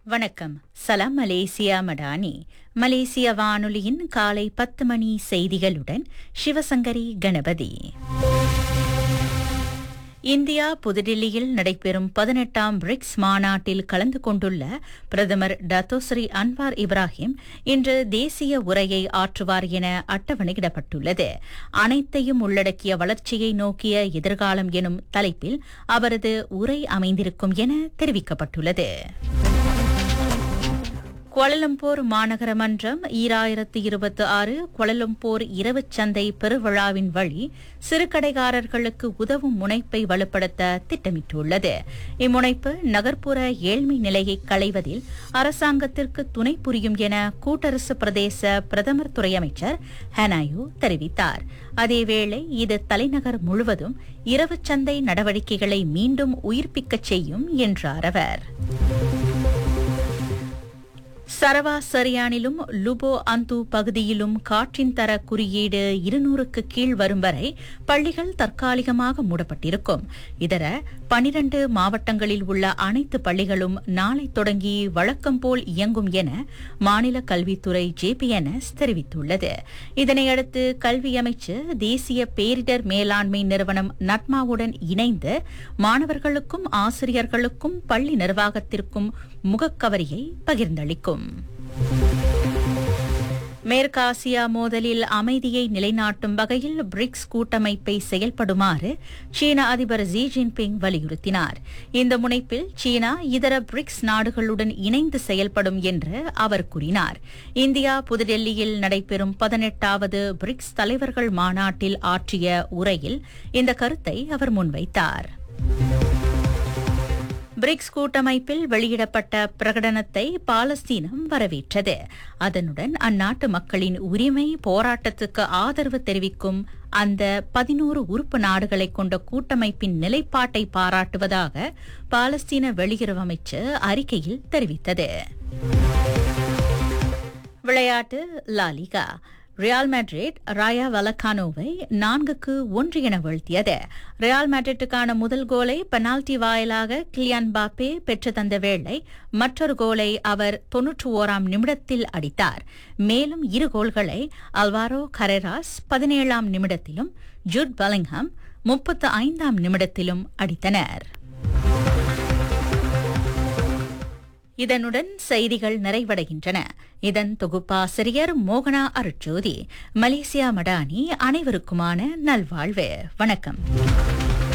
வணக்கம் சலாம் மலேசியா மடானி மலேசிய வானொலியின் காலை பத்து மணி செய்திகளுடன் சிவசங்கரி கணபதி இந்தியா புதுடில்லியில் நடைபெறும் பதினெட்டாம் பிரிக்ஸ் மாநாட்டில் கலந்து கொண்டுள்ள பிரதமர் டத்தோஸ்ரீ அன்வார் இப்ராஹிம் இன்று தேசிய உரையை ஆற்றுவார் என அட்டவணையிடப்பட்டுள்ளது அனைத்தையும் உள்ளடக்கிய வளர்ச்சியை நோக்கிய எதிர்காலம் எனும் தலைப்பில் அவரது உரை அமைந்திருக்கும் என தெரிவிக்கப்பட்டுள்ளது குவலலம்பூர் மாநகர மன்றம் ஈராயிரத்து இருபத்தி ஆறு குவலலம்பூர் இரவுச் சந்தை பெருவிழாவின் வழி சிறுகடைக்காரர்களுக்கு உதவும் முனைப்பை வலுப்படுத்த திட்டமிட்டுள்ளது இம்முனைப்பு நகர்ப்புற ஏழ்மை நிலையை களைவதில் அரசாங்கத்திற்கு துணை புரியும் என கூட்டரசு பிரதேச பிரதமர் துறை அமைச்சர் ஹனாயு தெரிவித்தார் அதேவேளை இது தலைநகர் முழுவதும் இரவுச் சந்தை நடவடிக்கைகளை மீண்டும் உயிர்ப்பிக்கச் செய்யும் என்றார் அவர் சரவா சரியானிலும் லுபோ அந்து பகுதியிலும் காற்றின் தர குறியீடு இருநூறுக்கு கீழ் வரும் வரை பள்ளிகள் தற்காலிகமாக மூடப்பட்டிருக்கும் இதர பனிரண்டு மாவட்டங்களில் உள்ள அனைத்து பள்ளிகளும் நாளை தொடங்கி வழக்கம் போல் இயங்கும் என மாநில கல்வித்துறை ஜேபிஎன்எஸ் தெரிவித்துள்ளது இதனையடுத்து கல்வி அமைச்சு தேசிய பேரிடர் மேலாண்மை நிறுவனம் நட்மாவுடன் இணைந்து மாணவர்களுக்கும் ஆசிரியர்களுக்கும் பள்ளி நிர்வாகத்திற்கும் முகக்கவரியை பகிர்ந்தளிக்கும் மேற்காசியா மோதலில் அமைதியை நிலைநாட்டும் வகையில் பிரிக்ஸ் கூட்டமைப்பை செயல்படுமாறு சீன அதிபர் ஜி ஜின்பிங் வலியுறுத்தினார் இந்த முனைப்பில் சீனா இதர பிரிக்ஸ் நாடுகளுடன் இணைந்து செயல்படும் என்று அவர் கூறினார் இந்தியா புதுடெல்லியில் நடைபெறும் பதினெட்டாவது பிரிக்ஸ் தலைவர்கள் மாநாட்டில் ஆற்றிய உரையில் இந்த கருத்தை அவர் முன்வைத்தார் பிரிக்ஸ் கூட்டமைப்பில் வெளியிடப்பட்ட பிரகடனத்தை பாலஸ்தீனம் வரவேற்றது அதனுடன் அந்நாட்டு மக்களின் உரிமை போராட்டத்துக்கு ஆதரவு தெரிவிக்கும் அந்த பதினோரு உறுப்பு நாடுகளை கொண்ட கூட்டமைப்பின் நிலைப்பாட்டை பாராட்டுவதாக பாலஸ்தீன வெளியுறவு அமைச்சு அறிக்கையில் தெரிவித்தது விளையாட்டு லாலிகா ரியால் மேட்ரிட் ராயா வலக்கானோவை நான்குக்கு ஒன்று என வீழ்த்தியது ரியால் மேட்ரிட்டுக்கான முதல் கோலை பெனால்டி வாயிலாக கிளியான் பாப்பே பெற்று தந்த வேளை மற்றொரு கோலை அவர் தொன்னூற்று ஓராம் நிமிடத்தில் அடித்தார் மேலும் இரு கோல்களை அல்வாரோ கரெராஸ் பதினேழாம் நிமிடத்திலும் ஜுட் பலிங்ஹாம் முப்பத்து ஐந்தாம் நிமிடத்திலும் அடித்தனர் இதனுடன் செய்திகள் நிறைவடைகின்றன இதன் தொகுப்பாசிரியர் மோகனா அருட்ஜோதி மலேசியா மடானி அனைவருக்குமான நல்வாழ்வு வணக்கம்